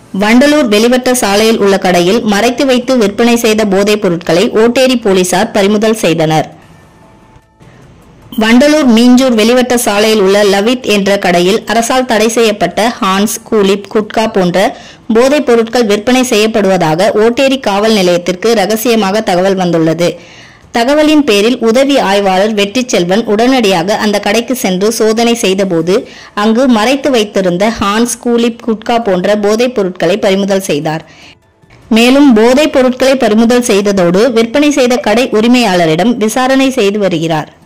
வண்டலூர் வெளிவட்ட சாலையில் உள்ள கடையில் மறைத்து வைத்து விற்பனை செய்த போதைப் பொருட்களை ஓட்டேரி போலீசார் பறிமுதல் செய்தனர் வண்டலூர் மீஞ்சூர் வெளிவட்ட சாலையில் உள்ள லவித் என்ற கடையில் அரசால் தடை செய்யப்பட்ட ஹான்ஸ் கூலிப் குட்கா போன்ற போதைப் பொருட்கள் விற்பனை செய்யப்படுவதாக ஓட்டேரி காவல் நிலையத்திற்கு ரகசியமாக தகவல் வந்துள்ளது தகவலின் பேரில் உதவி ஆய்வாளர் வெற்றிச்செல்வன் உடனடியாக அந்த கடைக்கு சென்று சோதனை செய்தபோது அங்கு மறைத்து வைத்திருந்த ஹான்ஸ் கூலிப் குட்கா போன்ற போதைப் பொருட்களை பறிமுதல் செய்தார் மேலும் போதைப் பொருட்களை பறிமுதல் செய்ததோடு விற்பனை செய்த கடை உரிமையாளரிடம் விசாரணை செய்து வருகிறார்